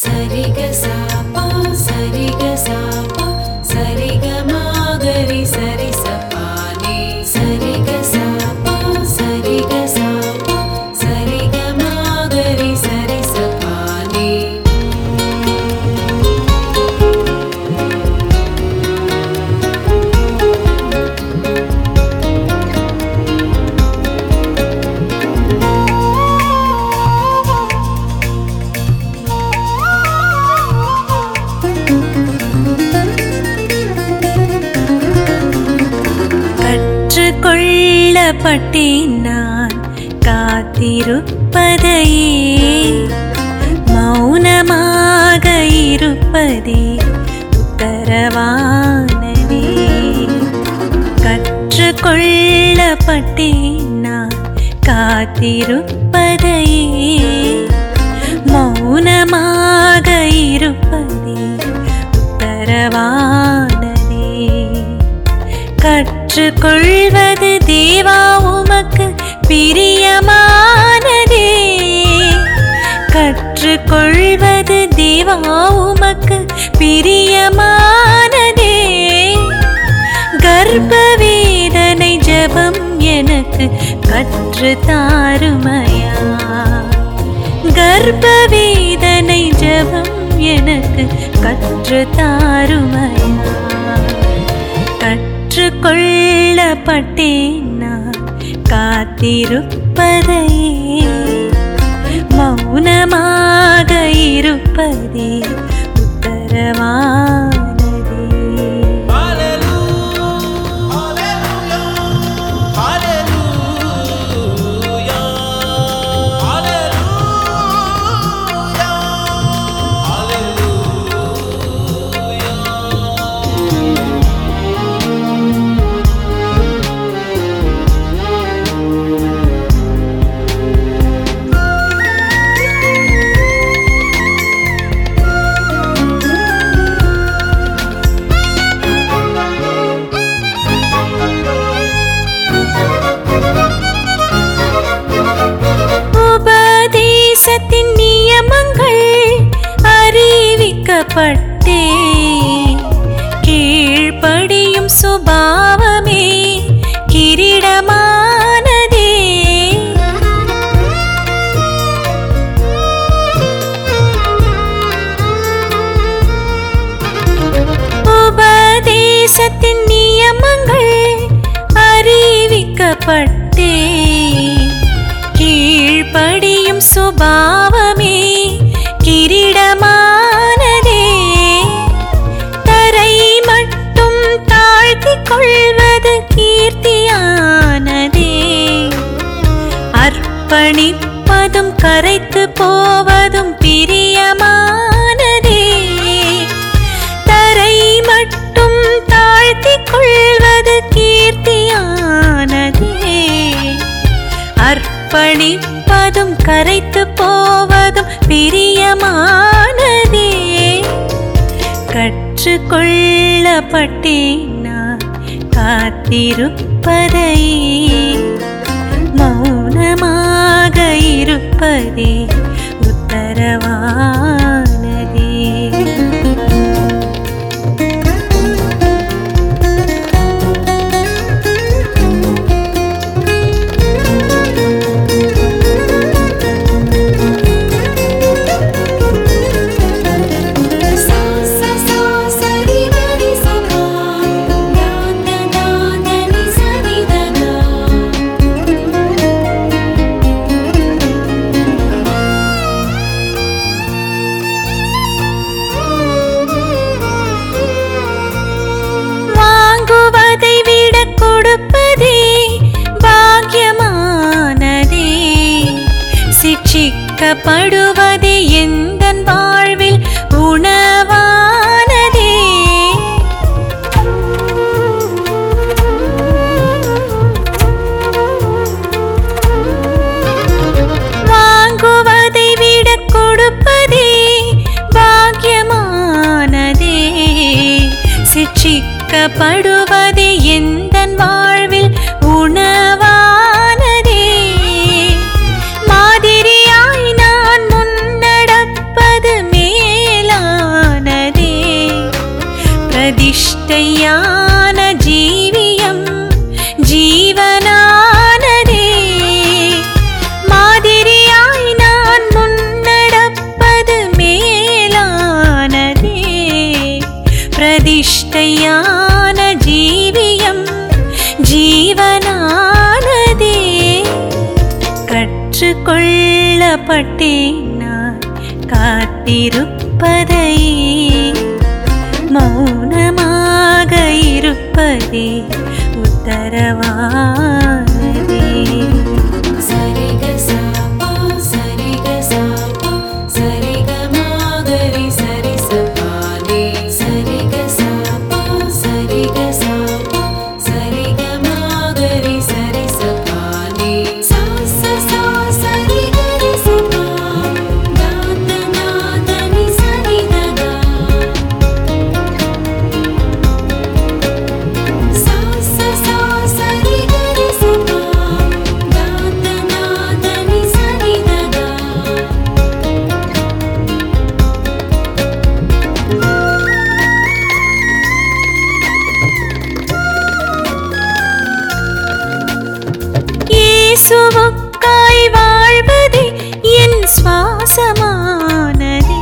சரிக சாப்பா சரிக சாப்பா சரிக மாகரி சரி சப்பானே சரிக சாப்பா சரிக சாப்பா சரிக மாகரி சரி சப்பானே கற்றுக்கொள்ளப்பட்டேன் நான் காத்திருப்பதையே மௌனமாக இருப்பதே உத்தரவானதே கற்றுக்கொள்ளப்பட்டேன் நான் காத்திருப்பதையே மௌனமாக இருப்பதே உத்தரவானதே கற்றுக்கொள்வது தேவா உமக்கு பிரியமானதே கற்றுக்கொள்வது தேவா உமக்கு பிரியமானதே கர்ப்ப வேதனை ஜெபம் எனக்கு கற்று தாருமையா கர்ப்ப வேதனை ஜெபம் எனக்கு கற்று தாருமையா கற்றுக்கொள்ளப்பட்டேன் நான் காத்திருப்பதையே மௌனமாக இருப்பதே உத்தரவானதே உபதேசத்தின் நியமங்கள் அறிவிக்கப்பட்டே கீழ்ப்படியும் சுபாவமே கிரீடமானதே உபதேசத்தின் நியமங்கள் அறிவிக்கப்பட்டே கீழ்ப்படியும் சுபாவமே கிரீடமானதே தரை மட்டும் தாழ்த்திக் கொள்வது கீர்த்தியானதே அர்ப்பணிப்பதும் கரைத்து போவதும் பிரியமானதே தரை மட்டும் தாழ்த்திக் கொள்வது கீர்த்தியானதே அர்ப்பணிப்பதும் கரைத்து போவதும் பிரியமானதே கற்றுக்கொள்ளப்பட்டேன் நான் காத்திருப்பதையே மௌனமாக இருப்பதே உத்தரவானதே சா சா சா சரி கரி சபா ஞான ஞான நி சரி தனா வாங்குவதை விட கொடுப்பதே பாக்கியமானதே சிட்சிக்கப்படுவதே எந்தன் வாழ்வில் உணவானதே வாங்குவதை விட கொடுப்பதே பாக்கியமானதே சிட்சிக்கப்படுவதே எந்தன் வாழ்வில் உணவானதே மாதிரியாய் நான் முன்னடப்பது மே பிரதிஷ்டையான ஜீவியம் ஜீவனானதே மாதிரியாய் நான் முன்னடப்பது மேலானதே பிரதிஷ்டையான ஜீவியம் ஜீவனானதே கற்றுக்கொள்ளப்பட்டேன் நான் காத்திருப்பதை மௌனமாக இருப்பதே உத்தரவானதே சரிக சாபா சரிக சாபா சரிக மாகரி சரி சபானே சரிக சாபா சரிக சாபா சரிக மாகரி சரி சபானே சா சா சா சரி கரி சபா நாத நாத நி சரி ததா சா சா சா சரி கரி சபா நாத நாத நி சரி ததா இயேசுவுக்காய் வாழ்வதே என் சுவாசமானதே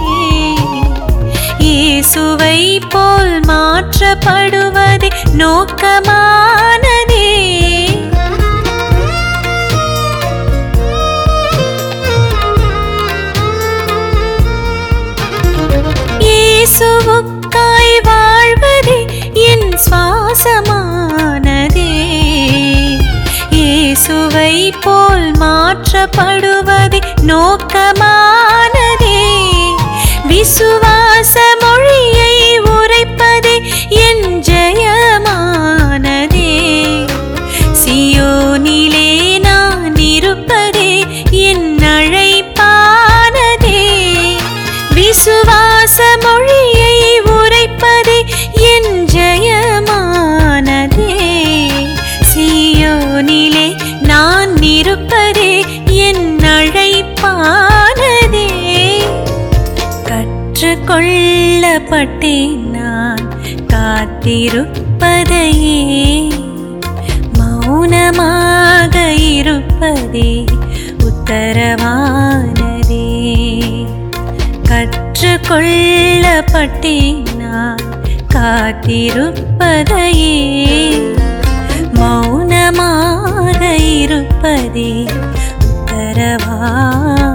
இயேசுவை போல் மாற்றப்படுவதே நோக்கமானதே இயேசுவுக்காய் வாழ்வதே என் சுவாசமானதே இயேசுவை போல் மாற்றப்படுவதே நோக்கமானதே விசுவாச மொழியை உரைப்பதே என் ஜெயமானதே சியோனிலே நான் இருப்பதே என் அழைப்பானதே விசுவாச மொழியை உரைப்பதே என் ஜெயமானதே சியோனிலே நான் இருப்பதே என் அழைப்பானதே கற்றுக்கொள்ளப்பட்டேன் நான் காத்திருப்பதையே மௌனமாக இருப்பதே உத்தரவானதே கற்றுக்கொள்ளப்பட்டேன் நான் காத்திருப்பதையே மௌனமாக இருப்பதே உத்தரவானதே